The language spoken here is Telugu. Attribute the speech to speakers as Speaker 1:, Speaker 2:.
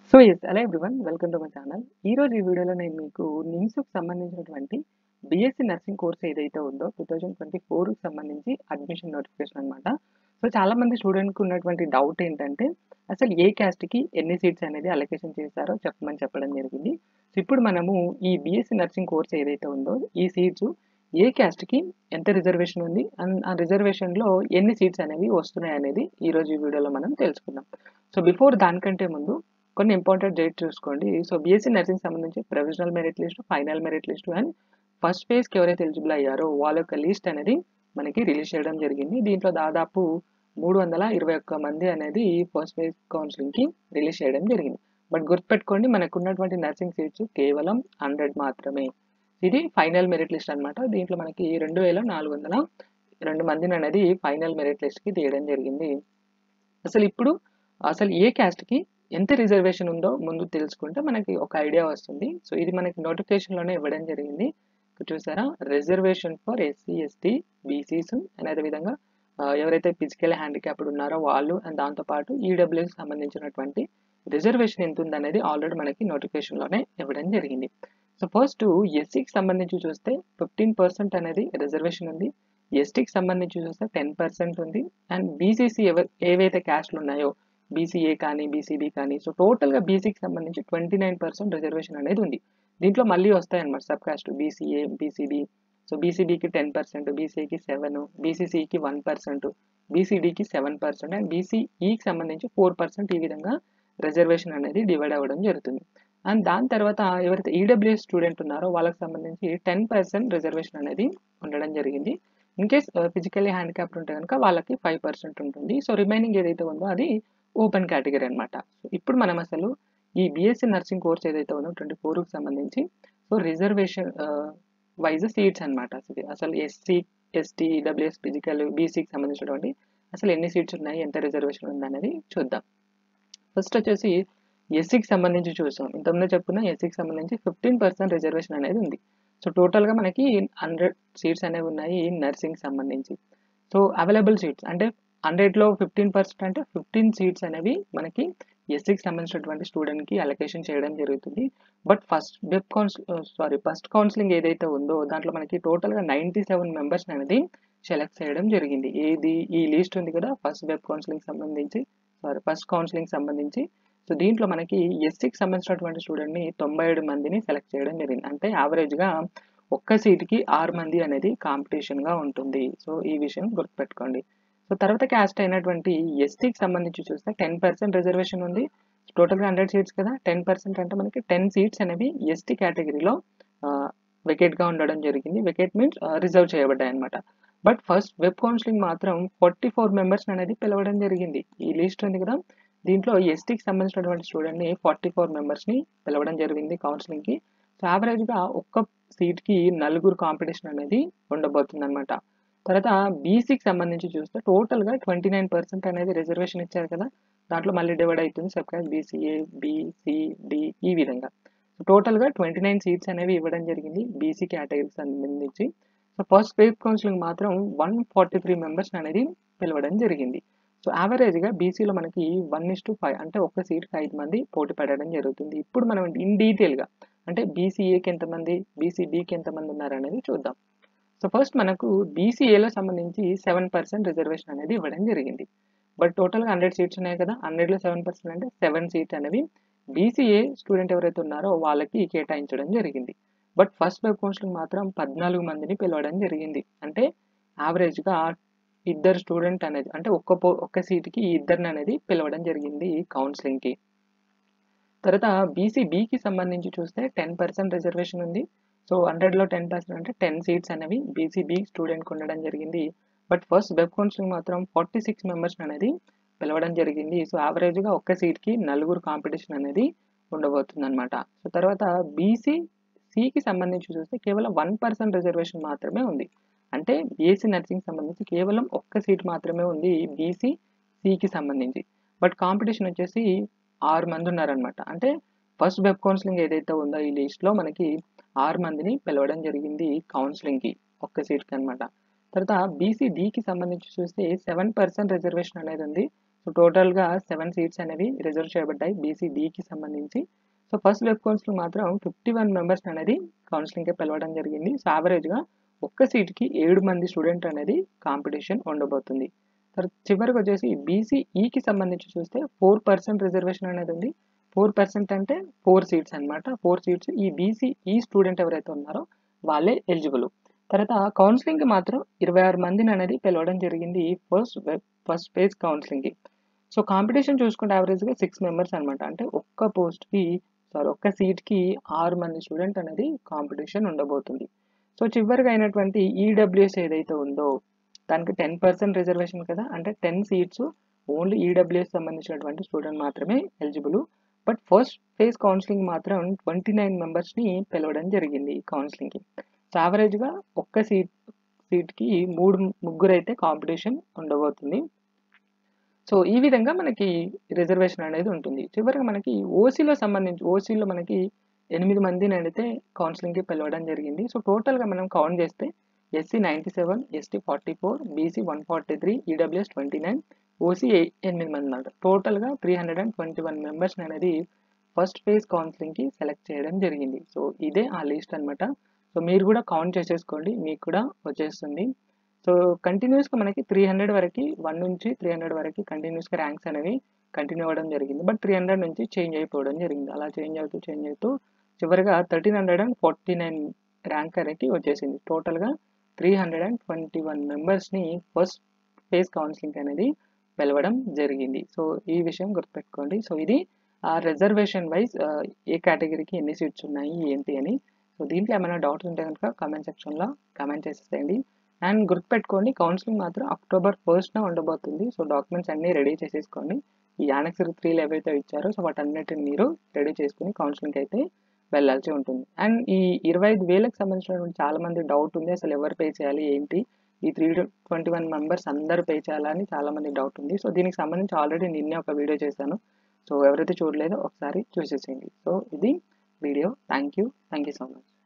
Speaker 1: so yes hello everyone welcome to my channel ఈ రోజు ఈ వీడియోలో నేను మీకు నిమ్స్కి సంబంధించినటువంటి బీఎస్సీ నర్సింగ్ కోర్స్ ఏదైతే ఉందో టూ థౌజండ్ ట్వంటీ ఫోర్కి సంబంధించి అడ్మిషన్ నోటిఫికేషన్ అనమాట సో చాలా మంది స్టూడెంట్కి ఉన్నటువంటి డౌట్ ఏంటంటే అసలు ఏ క్యాస్ట్కి ఎన్ని సీట్స్ అనేది అలొకేషన్ చేశారో చెప్పమని చెప్పడం జరిగింది సో ఇప్పుడు మనము ఈ బీఎస్సీ నర్సింగ్ కోర్స్ ఏదైతే ఉందో ఈ సీట్స్ ఏ క్యాస్ట్కి ఎంత రిజర్వేషన్ ఉంది అండ్ ఆ రిజర్వేషన్లో ఎన్ని సీట్స్ అనేవి వస్తున్నాయి అనేది ఈ రోజు ఈ వీడియోలో మనం తెలుసుకుందాం సో బిఫోర్ దానికంటే ముందు కొన్ని ఇంపార్టెంట్ డేట్ చూసుకోండి సో బీఎస్సీ నర్సింగ్ సంబంధించి provisional merit list final merit list and first ఫేజ్కి ఎవరైతే ఎలిజిబుల్ అయ్యారో వాళ్ళ యొక్క లిస్ట్ అనేది మనకి రిలీజ్ చేయడం జరిగింది దీంట్లో దాదాపు మూడు వందల ఇరవై ఒక్క మంది అనేది ఫస్ట్ ఫేజ్ కౌన్సిలింగ్కి రిలీజ్ చేయడం జరిగింది బట్ గుర్తుపెట్టుకోండి మనకు ఉన్నటువంటి నర్సింగ్ సీట్స్ కేవలం హండ్రెడ్ మాత్రమే ఇది ఫైనల్ మెరిట్ లిస్ట్ అనమాట దీంట్లో మనకి రెండు వేల నాలుగు వందల రెండు మందిని అనేది ఫైనల్ మెరిట్ లిస్ట్కి తీయడం జరిగింది అసలు ఇప్పుడు అసలు ఏ క్యాస్ట్కి ఎంత రిజర్వేషన్ ఉందో ముందు తెలుసుకుంటే మనకి ఒక ఐడియా వస్తుంది సో ఇది మనకి నోటిఫికేషన్లోనే ఇవ్వడం జరిగింది ఇక్కడ చూసారా reservation for SC ST BCs and అదేవిధంగా ఎవరైతే ఫిజికల్ హ్యాండిక్యాప్డ్ ఉన్నారో వాళ్ళు అండ్ దాంతోపాటు ఈడబ్ల్యూకి సంబంధించినటువంటి రిజర్వేషన్ ఎంత ఉందనేది ఆల్రెడీ మనకి నోటిఫికేషన్లోనే ఇవ్వడం జరిగింది సో ఫస్ట్ ఎస్సీకి సంబంధించి చూస్తే ఫిఫ్టీన్ పర్సెంట్ అనేది రిజర్వేషన్ ఉంది ఎస్టీకి సంబంధించి చూస్తే టెన్ పర్సెంట్ ఉంది అండ్ బీసీసీ ఎవ ఏవైతే క్యాస్ట్లు ఉన్నాయో బీసీఏ కానీ బీసీబీ కానీ సో టోటల్గా బీసీకి సంబంధించి ట్వంటీ నైన్ పర్సెంట్ రిజర్వేషన్ అనేది ఉంది దీంట్లో మళ్ళీ వస్తాయన్నమాట sub caste BCA BCB so బీసీబీకి టెన్ పర్సెంట్ బీసీఏకి సెవెన్ బీసీసీకి వన్ పర్సెంట్ బీసీడీకి సెవెన్ పర్సెంట్ అండ్ బీసీఈకి సంబంధించి ఫోర్ పర్సెంట్ ఈ విధంగా రిజర్వేషన్ అనేది డివైడ్ అవ్వడం జరుగుతుంది అండ్ దాని తర్వాత ఎవరైతే ఈడబ్ల్యూఎస్ స్టూడెంట్ ఉన్నారో వాళ్ళకి సంబంధించి టెన్ పర్సెంట్ రిజర్వేషన్ అనేది ఉండడం జరిగింది ఇన్ కేస్ ఫిజికల్లీ హ్యాండిక్యాప్డ్ ఉంటే కనుక వాళ్ళకి ఫైవ్ పర్సెంట్ ఉంటుంది సో రిమైనింగ్ ఏదైతే ఉందో అది ఓపెన్ కేటగిరీ అనమాట సో ఇప్పుడు మనం అసలు ఈ బీఎస్సీ నర్సింగ్ కోర్స్ ఏదైతే ఉందో ట్వంటీ ఫోర్కి సంబంధించి సో రిజర్వేషన్ వైజ్ సీట్స్ అనమాట అసలు ఎస్సీ ఎస్టీ డబ్ల్యూఎస్ ఫిజికల్ బీసీకి సంబంధించినటువంటి అసలు ఎన్ని సీట్స్ ఉన్నాయి ఎంత రిజర్వేషన్ ఉంది అనేది చూద్దాం ఫస్ట్ వచ్చేసి ఎస్సీకి సంబంధించి చూసాం ఇంతకుముందు చెప్పుకున్న ఎస్సీకి సంబంధించి ఫిఫ్టీన్ పర్సెంట్ రిజర్వేషన్ అనేది ఉంది సో టోటల్గా మనకి హండ్రెడ్ సీట్స్ అనేవి ఉన్నాయి నర్సింగ్ సంబంధించి సో అవైలబుల్ సీట్స్ అంటే హండ్రెడ్లో ఫిఫ్టీన్ పర్సెంట్ అంటే ఫిఫ్టీన్ సీట్స్ అనేవి మనకి ఎస్సీకి సంబంధించినటువంటి స్టూడెంట్కి అలొకేషన్ చేయడం జరుగుతుంది but first web council sorry first counselling ఏదైతే ఉందో దాంట్లో మనకి టోటల్గా నైంటీ సెవెన్ మెంబర్స్ అనేది సెలెక్ట్ చేయడం జరిగింది ఏది ఈ లిస్ట్ ఉంది కదా ఫస్ట్ వెబ్ కౌన్సిలింగ్ సంబంధించి సారీ ఫస్ట్ కౌన్సిలింగ్ సంబంధించి సో దీంట్లో మనకి ఎస్సీకి సంబంధించినటువంటి స్టూడెంట్ని తొంభై ఏడు మందిని సెలెక్ట్ చేయడం జరిగింది అంటే యావరేజ్గా ఒక్క సీట్కి ఆరు మంది అనేది కాంపిటీషన్గా ఉంటుంది సో ఈ విషయం గుర్తుపెట్టుకోండి సో తర్వాత క్యాస్ట్ అయినటువంటి ఎస్టీకి సంబంధించి చూస్తే టెన్ పర్సెంట్ రిజర్వేషన్ ఉంది టోటల్గా హండ్రెడ్ సీట్స్ కదా టెన్ పర్సెంట్ అంటే మనకి టెన్ సీట్స్ అనేవి ఎస్టీ కేటగిరీలో వెకేట్గా ఉండడం జరిగింది వెకేట్ మీన్స్ రిజర్వ్ చేయబడ్డాయి అనమాట బట్ ఫస్ట్ వెబ్ కౌన్సిలింగ్ మాత్రం ఫార్టీ ఫోర్ మెంబర్స్ అనేది పిలవడం జరిగింది ఈ లిస్ట్ ఉంది కదా దీంట్లో ఎస్టీకి సంబంధించినటువంటి స్టూడెంట్ని ఫార్టీ ఫోర్ మెంబర్స్ని పిలవడం జరిగింది కౌన్సిలింగ్కి సో యావరేజ్గా ఒక్క సీట్కి నలుగురు కాంపిటీషన్ అనేది ఉండబోతుంది అనమాట తర్వాత బీసీకి సంబంధించి చూస్తే టోటల్గా ట్వంటీ నైన్ పర్సెంట్ అనేది రిజర్వేషన్ ఇచ్చారు కదా దాంట్లో మళ్ళీ డివైడ్ అవుతుంది సబ్ క్లాస్ బీసీఏ బీసీడి ఈ విధంగా సో టోటల్గా ట్వంటీ నైన్ సీట్స్ అనేవి ఇవ్వడం జరిగింది బీసీ కేటగిరీకి సంబంధించి సో ఫస్ట్ ఫేజ్ కౌన్సిలింగ్ మాత్రం వన్ ఫార్టీ త్రీ మెంబర్స్ అనేది పిలవడం జరిగింది సో యావరేజ్గా బీసీలో మనకి వన్ ఇస్ టు ఫైవ్ అంటే ఒక సీట్కి ఐదు మంది పోటీ పడడం జరుగుతుంది ఇప్పుడు మనం ఇన్ డీటెయిల్గా అంటే బీసీఏకి ఎంతమంది బీసీబీకి ఎంతమంది ఉన్నారనేది చూద్దాం సో ఫస్ట్ మనకు బీసీఏలో సంబంధించి సెవెన్ పర్సెంట్ రిజర్వేషన్ అనేది ఇవ్వడం జరిగింది బట్ టోటల్గా హండ్రెడ్ సీట్స్ ఉన్నాయి కదా హండ్రెడ్లో సెవెన్ పర్సెంట్ అంటే సెవెన్ సీట్స్ అనేవి బీసీఏ స్టూడెంట్ ఎవరైతే ఉన్నారో వాళ్ళకి కేటాయించడం జరిగింది బట్ ఫస్ట్ వెబ్ కౌన్సిలింగ్ మాత్రం పద్నాలుగు మందిని పిలవడం జరిగింది అంటే యావరేజ్గా ఇద్దరు స్టూడెంట్ అనేది అంటే ఒక్క పో ఒక్క సీట్కి ఇద్దరిని అనేది పిలవడం జరిగింది కౌన్సిలింగ్కి తర్వాత బీసీబీకి సంబంధించి చూస్తే టెన్ పర్సెంట్ రిజర్వేషన్ ఉంది సో హండ్రెడ్లో టెన్ పర్సెంట్ అంటే టెన్ సీట్స్ అనేవి బీసీబీ స్టూడెంట్కి ఉండడం జరిగింది బట్ ఫస్ట్ వెబ్ కౌన్సిలింగ్ మాత్రం ఫార్టీ సిక్స్ మెంబర్స్ అనేది పిలవడం జరిగింది సో యావరేజ్గా ఒక్క సీట్కి నలుగురు కాంపిటీషన్ అనేది ఉండబోతుంది అనమాట సో తర్వాత బీసీ సికి సంబంధించి చూస్తే కేవలం వన్ పర్సెంట్ రిజర్వేషన్ మాత్రమే ఉంది అంటే బీఎస్సీ నర్సింగ్ సంబంధించి కేవలం ఒక్క సీట్ మాత్రమే ఉంది బీసీ సికి సంబంధించి బట్ కాంపిటీషన్ వచ్చేసి ఆరు మంది ఉన్నారనమాట అంటే ఫస్ట్ వెబ్ కౌన్సిలింగ్ ఏదైతే ఉందో ఈ లిస్ట్లో మనకి ఆరు మందిని పిలవడం జరిగింది కౌన్సిలింగ్కి ఒక్క సీట్కి అనమాట తర్వాత బీసీడీకి సంబంధించి చూస్తే సెవెన్ పర్సెంట్ రిజర్వేషన్ అనేది ఉంది సో టోటల్గా సెవెన్ సీట్స్ అనేవి రిజర్వ్ చేయబడ్డాయి బీసీ డికి సంబంధించి సో ఫస్ట్ వెబ్ కౌన్సిలింగ్ మాత్రం ఫిఫ్టీ వన్ మెంబర్స్ అనేది కౌన్సిలింగ్కి పిలవడం జరిగింది సో యావరేజ్గా ఒక్క సీట్కి ఏడు మంది స్టూడెంట్ అనేది కాంపిటీషన్ ఉండబోతుంది తర్వాత చివరికి వచ్చేసి బీసీఈకి సంబంధించి చూస్తే ఫోర్ పర్సెంట్ రిజర్వేషన్ అనేది ఉంది ఫోర్ పర్సెంట్ అంటే ఫోర్ సీట్స్ అనమాట ఫోర్ సీట్స్ ఈ బీసీఈ స్టూడెంట్ ఎవరైతే ఉన్నారో వాళ్ళే ఎలిజిబుల్ తర్వాత కౌన్సిలింగ్కి మాత్రం ఇరవై ఆరు మందిని అనేది పిలవడం జరిగింది ఫస్ట్ వెబ్ ఫస్ట్ పేజ్ కౌన్సిలింగ్కి సో కాంపిటీషన్ చూసుకుంటే యావరేజ్గా సిక్స్ మెంబర్స్ అనమాట అంటే ఒక్క పోస్ట్కి సారీ ఒక్క సీట్కి ఆరు మంది స్టూడెంట్ అనేది కాంపిటీషన్ ఉండబోతుంది సో చివరిగా అయినటువంటి ఈడబ్ల్యూఎస్ ఏదైతే ఉందో దానికి టెన్ పర్సెంట్ రిజర్వేషన్ కదా అంటే టెన్ సీట్స్ ఓన్లీ ఈడబ్ల్యూఎస్ సంబంధించినటువంటి స్టూడెంట్ మాత్రమే eligible but first phase counselling మాత్రం ట్వంటీ నైన్ మెంబర్స్ని పిలవడం జరిగింది ఈ కౌన్సిలింగ్కి సో యావరేజ్గా ఒక్క సీట్ సీట్కి మూడు ముగ్గురు అయితే కాంపిటీషన్ ఉండబోతుంది సో ఈ విధంగా మనకి రిజర్వేషన్ అనేది ఉంటుంది చివరిగా మనకి ఓసీలో సంబంధించి ఓసీలో మనకి ఎనిమిది మందిని అయితే కౌన్సిలింగ్కి పిలవడం జరిగింది సో టోటల్గా మనం కౌంట్ చేస్తే SC ninety seven ST forty four BC one forty three EWS twenty nine OC ఎనిమిది మంది అన్నమాట టోటల్గా three hundred and twenty one members అనేది ఫస్ట్ ఫేజ్ కౌన్సిలింగ్కి సెలెక్ట్ చేయడం జరిగింది సో ఇదే ఆ లిస్ట్ అనమాట సో మీరు కూడా కౌంట్ చేసేసుకోండి మీకు కూడా వచ్చేస్తుంది సో కంటిన్యూస్గా మనకి త్రీ హండ్రెడ్ వరకు వన్ నుంచి త్రీ హండ్రెడ్ వరకు కంటిన్యూస్గా ర్యాంక్స్ అనేవి కంటిన్యూ అవ్వడం జరిగింది బట్ త్రీ హండ్రెడ్ నుంచి చేంజ్ అయిపోవడం జరిగింది అలా చేంజ్ అవుతూ చేంజ్ అవుతూ చివరిగా thirteen hundred and forty nine rank అనేది వచ్చేసింది టోటల్గా three hundred and twenty one మెంబర్స్ని ఫస్ట్ ఫేజ్ కౌన్సిలింగ్ అనేది పిలవడం జరిగింది సో ఈ విషయం గుర్తుపెట్టుకోండి సో ఇది ఆ రిజర్వేషన్ వైజ్ ఏ కేటగిరీకి ఎన్ని సీట్స్ ఉన్నాయి ఏంటి అని సో దీంట్లో ఏమైనా డౌట్స్ ఉంటే కనుక కామెంట్ సెక్షన్లో కామెంట్ చేసేసేయండి అండ్ గుర్తుపెట్టుకోండి కౌన్సిలింగ్ మాత్రం అక్టోబర్ ఫస్ట్న ఉండబోతుంది సో డాక్యుమెంట్స్ అన్నీ రెడీ చేసేసుకోండి ఈ యానక్సర్ త్రీలు ఏవైతే ఇచ్చారో సో వాటన్నిటిని మీరు రెడీ చేసుకుని కౌన్సిలింగ్ అయితే వెళ్ళాల్సి ఉంటుంది అండ్ ఈ ఇరవై ఐదు వేలకు సంబంధించినటువంటి చాలా మంది డౌట్ ఉంది అసలు ఎవరు పే చేయాలి ఏంటి ఈ త్రీ ట్వంటీ వన్ మెంబర్స్ అందరూ పే చేయాలని చాలా మంది డౌట్ ఉంది సో దీనికి సంబంధించి ఆల్రెడీ నిన్నే ఒక వీడియో చేశాను సో ఎవరైతే చూడలేదో ఒకసారి చూసేసేయండి సో ఇది video thank you thank you so much